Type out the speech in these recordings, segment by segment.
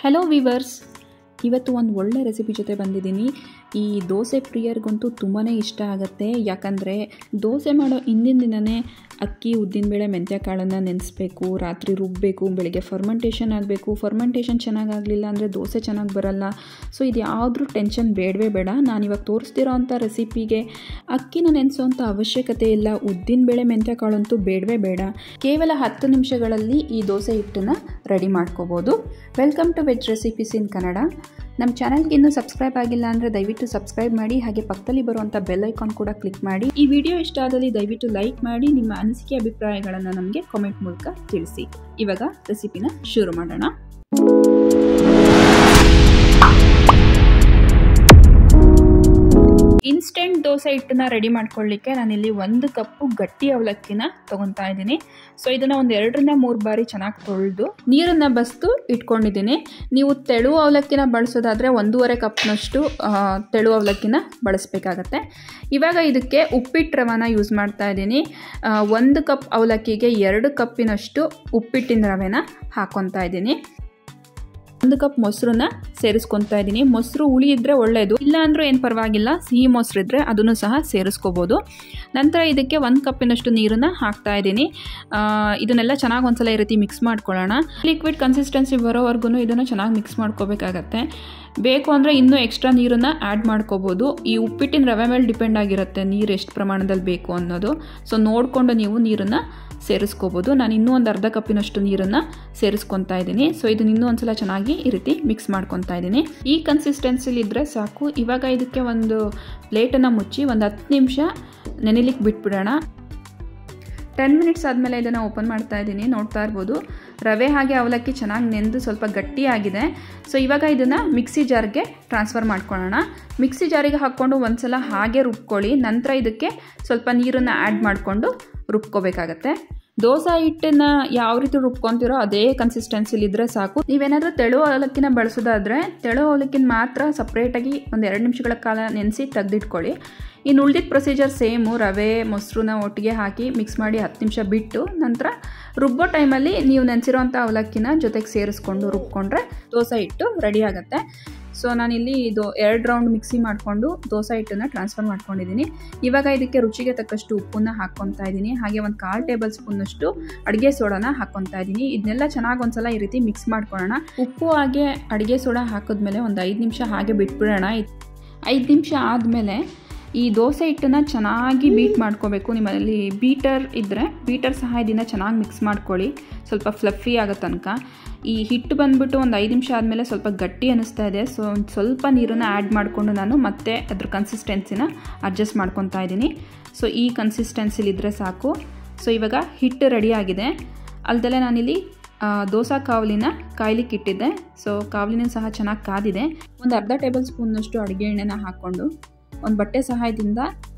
hello viewers ಇವತ್ತು ಒಂದು ಒಳ್ಳೆ ರೆಸಿಪಿ ಜೊತೆ ಬಂದಿದ್ದೀನಿ ಈ ದೋಸೆ ಪ್ರಿಯರಿಗಂತೂ ತುಂಬಾ ಇಷ್ಟ ಆಗುತ್ತೆ ಯಾಕಂದರೆ ದೋಸೆ ಮಾಡೋ ಹಿಂದಿನ ದಿನವೇ ಅಕ್ಕಿ ಉದ್ದಿನಬೇಳೆ ಮೆಂತ್ಯ ಕಾಳನ್ನು ನೆನೆಸ್ಬೇಕು ರಾತ್ರಿ ರುಬ್ಬಬೇಕು ಬೆಳಗ್ಗೆ ಫರ್ಮೆಂಟೇಷನ್ ಆಗಬೇಕು ಫರ್ಮೆಂಟೇಷನ್ ಚೆನ್ನಾಗಾಗಲಿಲ್ಲ ಅಂದರೆ ದೋಸೆ ಚೆನ್ನಾಗಿ ಬರಲ್ಲ ಸೊ ಇದು ಯಾವುದ್ರೂ ಟೆನ್ಷನ್ ಬೇಡವೇ ಬೇಡ ನಾನು ಇವಾಗ ತೋರಿಸ್ತಿರೋ ಅಂಥ ರೆಸಿಪಿಗೆ ಅಕ್ಕಿನ ನೆನೆಸೋವಂಥ ಅವಶ್ಯಕತೆ ಇಲ್ಲ ಉದ್ದಿನಬೇಳೆ ಮೆಂತ್ಯ ಕಾಳಂತೂ ಬೇಡವೇ ಬೇಡ ಕೇವಲ ಹತ್ತು ನಿಮಿಷಗಳಲ್ಲಿ ಈ ದೋಸೆ ಹಿಟ್ಟನ್ನು ರೆಡಿ ಮಾಡ್ಕೋಬೋದು welcome to veg recipes in Kannada ನಮ್ಮ ಚಾನಲ್ಗೆ ಇನ್ನೂ ಸಬ್ಸ್ಕ್ರೈಬ್ ಆಗಿಲ್ಲ ಅಂದರೆ ದಯವಿಟ್ಟು ಸಬ್ಸ್ಕ್ರೈಬ್ ಮಾಡಿ ಹಾಗೆ ಪಕ್ಕದಲ್ಲಿ ಬರುವಂಥ ಬೆಲ್ ಐಕಾನ್ ಕೂಡ ಕ್ಲಿಕ್ ಮಾಡಿ ಈ ವಿಡಿಯೋ ಇಷ್ಟ ಆದಲ್ಲಿ ದಯವಿಟ್ಟು ಲೈಕ್ ಮಾಡಿ ನಿಮ್ಮ ಅನಿಸಿಕೆ ಅಭಿಪ್ರಾಯಗಳನ್ನು ನಮಗೆ ಕಾಮೆಂಟ್ ಮೂಲಕ ತಿಳಿಸಿ ಇವಾಗ ರೆಸಿಪಿನ ಶುರು ಮಾಡೋಣ ಇನ್ಸ್ಟೆಂಟ್ ದೋಸೆ ಹಿಟ್ಟನ್ನ ರೆಡಿ ಮಾಡ್ಕೊಳ್ಳಿಕ್ಕೆ ನಾನಿಲ್ಲಿ ಒಂದು ಕಪ್ಪು ಗಟ್ಟಿ ಅವಲಕ್ಕಿನ ತೊಗೊತಾ ಇದ್ದೀನಿ ಸೊ ಇದನ್ನು ಒಂದು ಎರಡರಿಂದ ಮೂರು ಬಾರಿ ಚೆನ್ನಾಗಿ ತೊಳೆದು ನೀರನ್ನು ಬಸ್ತು ಇಟ್ಕೊಂಡಿದ್ದೀನಿ ನೀವು ತೆಳು ಅವಲಕ್ಕಿನ ಬಳಸೋದಾದರೆ ಒಂದೂವರೆ ಕಪ್ನಷ್ಟು ತೆಳು ಅವಲಕ್ಕಿನ ಬಳಸಬೇಕಾಗತ್ತೆ ಇವಾಗ ಇದಕ್ಕೆ ಉಪ್ಪಿಟ್ಟು ರವಾನ ಯೂಸ್ ಮಾಡ್ತಾ ಇದ್ದೀನಿ ಒಂದು ಕಪ್ ಅವಲಕ್ಕಿಗೆ ಎರಡು ಕಪ್ಪಿನಷ್ಟು ಉಪ್ಪಿಟ್ಟಿನ ರವೆನ ಹಾಕ್ಕೊತಾ ಇದ್ದೀನಿ ಒಂದು ಕಪ್ ಮೊಸರನ್ನ ಸೇರಿಸ್ಕೊತಾ ಇದ್ದೀನಿ ಮೊಸರು ಹುಳಿ ಇದ್ದರೆ ಒಳ್ಳೆಯದು ಇಲ್ಲ ಅಂದರೂ ಏನು ಪರವಾಗಿಲ್ಲ ಸಿಹಿ ಮೊಸರು ಇದ್ದರೆ ಅದನ್ನು ಸಹ ಸೇರಿಸ್ಕೋಬೋದು ನಂತರ ಇದಕ್ಕೆ ಒಂದು ಕಪ್ಪಿನಷ್ಟು ನೀರನ್ನು ಹಾಕ್ತಾ ಇದ್ದೀನಿ ಇದನ್ನೆಲ್ಲ ಚೆನ್ನಾಗಿ ಒಂದ್ಸಲ ಈ ರೀತಿ ಮಿಕ್ಸ್ ಮಾಡ್ಕೊಳ್ಳೋಣ ಲಿಕ್ವಿಡ್ ಕನ್ಸಿಸ್ಟೆನ್ಸಿ ಬರೋವರೆಗೂ ಇದನ್ನು ಚೆನ್ನಾಗಿ ಮಿಕ್ಸ್ ಮಾಡ್ಕೋಬೇಕಾಗತ್ತೆ ಬೇಕು ಅಂದರೆ ಇನ್ನೂ ಎಕ್ಸ್ಟ್ರಾ ನೀರನ್ನು ಆ್ಯಡ್ ಮಾಡ್ಕೋಬೋದು ಈ ಉಪ್ಪಿಟ್ಟಿನ ರವೆ ಮೇಲೆ ಡಿಪೆಂಡ್ ಆಗಿರುತ್ತೆ ನೀರು ಎಷ್ಟು ಪ್ರಮಾಣದಲ್ಲಿ ಬೇಕು ಅನ್ನೋದು ಸೊ ನೋಡಿಕೊಂಡು ನೀವು ನೀರನ್ನು ಸೇರಿಸ್ಕೋಬೋದು ನಾನು ಇನ್ನೂ ಒಂದು ಅರ್ಧ ಕಪ್ಪಿನಷ್ಟು ನೀರನ್ನು ಸೇರಿಸ್ಕೊತಾ ಇದ್ದೀನಿ ಸೊ ಇದನ್ನ ಇನ್ನೂ ಒಂದ್ಸಲ ಚೆನ್ನಾಗಿ ಈ ರೀತಿ ಮಿಕ್ಸ್ ಮಾಡ್ಕೊತಾ ಇದ್ದೀನಿ ಈ ಕನ್ಸಿಸ್ಟೆನ್ಸಿಲಿ ಇದ್ದರೆ ಸಾಕು ಇವಾಗ ಇದಕ್ಕೆ ಒಂದು ಪ್ಲೇಟನ್ನು ಮುಚ್ಚಿ ಒಂದು ಹತ್ತು ನಿಮಿಷ ನೆನೆಲಿಕ್ಕೆ ಬಿಟ್ಬಿಡೋಣ ಟೆನ್ ಮಿನಿಟ್ಸ್ ಆದಮೇಲೆ ಇದನ್ನು ಓಪನ್ ಮಾಡ್ತಾ ಇದ್ದೀನಿ ನೋಡ್ತಾ ಇರ್ಬೋದು ರವೆ ಹಾಗೆ ಅವಲಕ್ಕಿ ಚೆನ್ನಾಗಿ ನೆಂದು ಸ್ವಲ್ಪ ಗಟ್ಟಿಯಾಗಿದೆ ಸೊ ಇವಾಗ ಇದನ್ನು ಮಿಕ್ಸಿ ಜಾರ್ಗೆ ಟ್ರಾನ್ಸ್ಫರ್ ಮಾಡ್ಕೊಳ್ಳೋಣ ಮಿಕ್ಸಿ ಜಾರಿಗೆ ಹಾಕ್ಕೊಂಡು ಒಂದ್ಸಲ ಹಾಗೆ ರುಬ್ಕೊಳ್ಳಿ ನಂತರ ಇದಕ್ಕೆ ಸ್ವಲ್ಪ ನೀರನ್ನು ಆ್ಯಡ್ ಮಾಡಿಕೊಂಡು ರುಬ್ಕೋಬೇಕಾಗತ್ತೆ ದೋಸೆ ಹಿಟ್ಟನ್ನು ಯಾವ ರೀತಿ ರುಬ್ಕೊತಿರೋ ಅದೇ ಕನ್ಸಿಸ್ಟೆನ್ಸಿಲಿದ್ದರೆ ಸಾಕು ನೀವೇನಾದರೂ ತೆಳು ಅವಲಕ್ಕಿನ ಬಳಸೋದಾದರೆ ತೆಳು ಅವಲಕ್ಕಿನ ಮಾತ್ರ ಸಪ್ರೇಟಾಗಿ ಒಂದು ಎರಡು ನಿಮಿಷಗಳ ಕಾಲ ನೆನೆಸಿ ತೆಗೆದಿಟ್ಕೊಳ್ಳಿ ಇನ್ನು ಉಳ್ದಿದ್ದ ಪ್ರೊಸೀಜರ್ ಸೇಮು ರವೆ ಮೊಸರನ್ನ ಒಟ್ಟಿಗೆ ಹಾಕಿ ಮಿಕ್ಸ್ ಮಾಡಿ ಹತ್ತು ನಿಮಿಷ ಬಿಟ್ಟು ನಂತರ ರುಬ್ಬೋ ಟೈಮಲ್ಲಿ ನೀವು ನೆನೆಸಿರೋಂಥ ಅವಲಕ್ಕಿನ ಜೊತೆಗೆ ಸೇರಿಸ್ಕೊಂಡು ರುಬ್ಕೊಂಡ್ರೆ ದೋಸೆ ಹಿಟ್ಟು ರೆಡಿ ಆಗುತ್ತೆ ಸೊ ನಾನಿಲ್ಲಿ ಇದು ಎರಡು ರೌಂಡ್ ಮಿಕ್ಸಿ ಮಾಡಿಕೊಂಡು ದೋಸೆ ಹಿಟ್ಟನ್ನು ಟ್ರಾನ್ಸ್ಫರ್ ಮಾಡ್ಕೊಂಡಿದ್ದೀನಿ ಇವಾಗ ಇದಕ್ಕೆ ರುಚಿಗೆ ತಕ್ಕಷ್ಟು ಉಪ್ಪನ್ನು ಹಾಕ್ಕೊತಾ ಇದ್ದೀನಿ ಹಾಗೆ ಒಂದು ಕಾಲು ಟೇಬಲ್ ಸ್ಪೂನಷ್ಟು ಅಡುಗೆ ಸೋಡಾನ ಹಾಕ್ಕೊತಾ ಇದ್ದೀನಿ ಇದನ್ನೆಲ್ಲ ಚೆನ್ನಾಗಿ ಒಂದ್ಸಲ ಈ ರೀತಿ ಮಿಕ್ಸ್ ಮಾಡ್ಕೊಳ್ಳೋಣ ಉಪ್ಪು ಹಾಗೆ ಅಡುಗೆ ಸೋಡಾ ಹಾಕಿದ್ಮೇಲೆ ಒಂದು ಐದು ನಿಮಿಷ ಹಾಗೆ ಬಿಟ್ಬಿಡೋಣ ಐದು ನಿಮಿಷ ಆದಮೇಲೆ ಈ ದೋಸೆ ಹಿಟ್ಟನ್ನು ಚೆನ್ನಾಗಿ ಬೀಟ್ ಮಾಡ್ಕೋಬೇಕು ನಿಮ್ಮಲ್ಲಿ ಬೀಟರ್ ಇದ್ದರೆ ಬೀಟರ್ ಸಹಾಯದಿಂದ ಚೆನ್ನಾಗಿ ಮಿಕ್ಸ್ ಮಾಡ್ಕೊಳ್ಳಿ ಸ್ವಲ್ಪ ಫ್ಲಫಿ ಆಗೋ ತನಕ ಈ ಹಿಟ್ಟು ಬಂದುಬಿಟ್ಟು ಒಂದು ಐದು ನಿಮಿಷ ಆದಮೇಲೆ ಸ್ವಲ್ಪ ಗಟ್ಟಿ ಅನ್ನಿಸ್ತಾ ಇದೆ ಸೊ ಒಂದು ಸ್ವಲ್ಪ ನೀರನ್ನು ಆ್ಯಡ್ ಮಾಡಿಕೊಂಡು ನಾನು ಮತ್ತೆ ಅದ್ರ ಕನ್ಸಿಸ್ಟೆನ್ಸಿನ ಅಡ್ಜಸ್ಟ್ ಮಾಡ್ಕೊತಾ ಇದ್ದೀನಿ ಸೊ ಈ ಕನ್ಸಿಸ್ಟೆನ್ಸಿಲಿದ್ದರೆ ಸಾಕು ಸೊ ಇವಾಗ ಹಿಟ್ಟು ರೆಡಿಯಾಗಿದೆ ಅಲ್ದಲ್ಲೇ ನಾನಿಲ್ಲಿ ದೋಸೆ ಕಾವಲಿನ ಕಾಯ್ಲಿಕ್ಕೆ ಇಟ್ಟಿದ್ದೆ ಸೊ ಕಾವಲಿನ ಸಹ ಚೆನ್ನಾಗಿ ಕಾದಿದೆ ಒಂದು ಅರ್ಧ ಟೇಬಲ್ ಸ್ಪೂನ್ನಷ್ಟು ಅಡುಗೆ ಎಣ್ಣೆನ ಹಾಕ್ಕೊಂಡು ಒಂದು ಬಟ್ಟೆ ಸಹಾಯದಿಂದ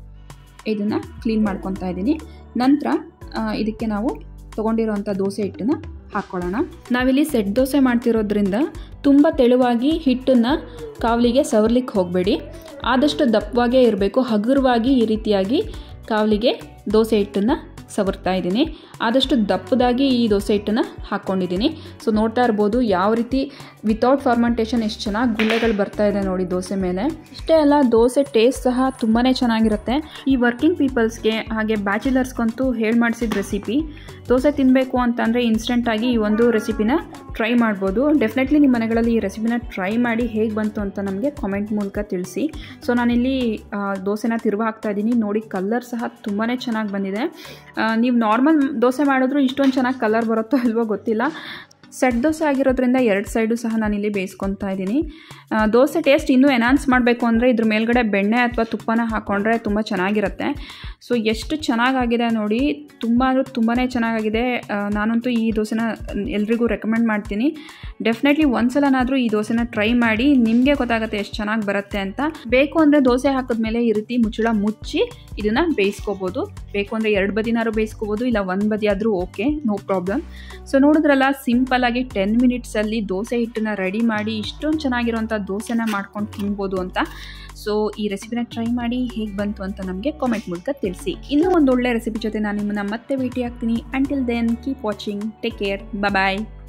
ಇದನ್ನು ಕ್ಲೀನ್ ಮಾಡ್ಕೊತಾ ಇದ್ದೀನಿ ನಂತರ ಇದಕ್ಕೆ ನಾವು ತೊಗೊಂಡಿರೋವಂಥ ದೋಸೆ ಹಿಟ್ಟನ್ನು ಹಾಕ್ಕೊಳ್ಳೋಣ ನಾವಿಲ್ಲಿ ಸೆಟ್ ದೋಸೆ ಮಾಡ್ತಿರೋದ್ರಿಂದ ತುಂಬ ತೆಳುವಾಗಿ ಹಿಟ್ಟನ್ನು ಕಾವಲಿಗೆ ಸವರ್ಲಿಕ್ಕೆ ಹೋಗಬೇಡಿ ಆದಷ್ಟು ದಪ್ಪವಾಗೇ ಇರಬೇಕು ಹಗುರವಾಗಿ ಈ ರೀತಿಯಾಗಿ ಕಾವಲಿಗೆ ದೋಸೆ ಹಿಟ್ಟನ್ನು ಸವರ್ತಾ ಇದ್ದೀನಿ ಆದಷ್ಟು ದಪ್ಪದಾಗಿ ಈ ದೋಸೆ ಹಿಟ್ಟನ್ನು ಹಾಕ್ಕೊಂಡಿದ್ದೀನಿ ಸೊ ನೋಡ್ತಾ ಇರ್ಬೋದು ಯಾವ ರೀತಿ ವಿತೌಟ್ ಫಾರ್ಮೆಂಟೇಷನ್ ಎಷ್ಟು ಚೆನ್ನಾಗಿ ಗುಳ್ಳೆಗಳು ಬರ್ತಾ ಇದೆ ನೋಡಿ ದೋಸೆ ಮೇಲೆ ಇಷ್ಟೇ ಅಲ್ಲ ದೋಸೆ ಟೇಸ್ಟ್ ಸಹ ತುಂಬಾ ಚೆನ್ನಾಗಿರುತ್ತೆ ಈ ವರ್ಕಿಂಗ್ ಪೀಪಲ್ಸ್ಗೆ ಹಾಗೆ ಬ್ಯಾಚುಲರ್ಸ್ಗಂತೂ ಹೇಳಿ ಮಾಡಿಸಿದ ರೆಸಿಪಿ ದೋಸೆ ತಿನ್ನಬೇಕು ಅಂತಂದರೆ ಇನ್ಸ್ಟೆಂಟಾಗಿ ಈ ಒಂದು ರೆಸಿಪಿನ ಟ್ರೈ ಮಾಡ್ಬೋದು ಡೆಫಿನೆಟ್ಲಿ ನಿಮ್ಮ ಮನೆಗಳಲ್ಲಿ ಈ ರೆಸಿಪಿನ ಟ್ರೈ ಮಾಡಿ ಹೇಗೆ ಬಂತು ಅಂತ ನಮಗೆ ಕಾಮೆಂಟ್ ಮೂಲಕ ತಿಳಿಸಿ ಸೊ ನಾನಿಲ್ಲಿ ದೋಸೆನ ತಿರುವ ಹಾಕ್ತಾ ಇದ್ದೀನಿ ನೋಡಿ ಕಲರ್ ಸಹ ತುಂಬಾ ಚೆನ್ನಾಗಿ ಬಂದಿದೆ ನೀವು ನಾರ್ಮಲ್ ದೋಸೆ ಮಾಡಿದ್ರು ಇಷ್ಟೊಂದು ಚೆನ್ನಾಗಿ ಕಲರ್ ಬರುತ್ತೋ ಇಲ್ವೋ ಗೊತ್ತಿಲ್ಲ ಸೆಟ್ ದೋಸೆ ಆಗಿರೋದ್ರಿಂದ ಎರಡು ಸೈಡು ಸಹ ನಾನಿಲ್ಲಿ ಬೇಯಿಸ್ಕೊತಾ ಇದ್ದೀನಿ ದೋಸೆ ಟೇಸ್ಟ್ ಇನ್ನೂ ಎನ್ಹಾನ್ಸ್ ಮಾಡಬೇಕು ಅಂದರೆ ಇದ್ರ ಮೇಲ್ಗಡೆ ಬೆಣ್ಣೆ ಅಥವಾ ತುಪ್ಪನ ಹಾಕ್ಕೊಂಡ್ರೆ ತುಂಬ ಚೆನ್ನಾಗಿರುತ್ತೆ ಸೊ ಎಷ್ಟು ಚೆನ್ನಾಗಾಗಿದೆ ನೋಡಿ ತುಂಬ ಅಂದರೆ ತುಂಬಾ ಚೆನ್ನಾಗಾಗಿದೆ ನಾನಂತೂ ಈ ದೋಸೆನ ಎಲ್ರಿಗೂ ರೆಕಮೆಂಡ್ ಮಾಡ್ತೀನಿ ಡೆಫಿನೆಟ್ಲಿ ಒಂದ್ಸಲನಾದರೂ ಈ ದೋಸೆನ ಟ್ರೈ ಮಾಡಿ ನಿಮಗೆ ಗೊತ್ತಾಗುತ್ತೆ ಎಷ್ಟು ಚೆನ್ನಾಗಿ ಬರುತ್ತೆ ಅಂತ ಬೇಕು ಅಂದರೆ ದೋಸೆ ಹಾಕಿದ್ಮೇಲೆ ಈ ರೀತಿ ಮುಚ್ಚಳ ಮುಚ್ಚಿ ಇದನ್ನು ಬೇಯಿಸ್ಕೋಬೋದು ಬೇಕು ಅಂದರೆ ಎರಡು ಬದಿನಾರು ಬೇಯಿಸ್ಕೋಬೋದು ಇಲ್ಲ ಒಂದು ಬದಿ ಆದರೂ ಓಕೆ ನೋ ಪ್ರಾಬ್ಲಮ್ ಸೊ ನೋಡಿದ್ರಲ್ಲ ಸಿಂಪಲ್ ಆಗಿ ಟೆನ್ ಮಿನಿಟ್ಸಲ್ಲಿ ದೋಸೆ ಹಿಟ್ಟನ್ನ ರೆಡಿ ಮಾಡಿ ಇಷ್ಟೊಂದು ಚೆನ್ನಾಗಿರೋಂಥ ದೋಸೆನ ಮಾಡ್ಕೊಂಡು ತಿನ್ಬೋದು ಅಂತ ಸೊ ಈ ರೆಸಿಪಿನ ಟ್ರೈ ಮಾಡಿ ಹೇಗೆ ಬಂತು ಅಂತ ನಮಗೆ ಕಾಮೆಂಟ್ ಮೂಲಕ ತಿಳಿಸಿ ಇನ್ನೂ ಒಂದು ಒಳ್ಳೆ ರೆಸಿಪಿ ಜೊತೆ ನಾನು ನಿಮ್ಮನ್ನ ಮತ್ತೆ ಭೇಟಿ ಆಗ್ತೀನಿ until then keep watching take care ಬಾಯ್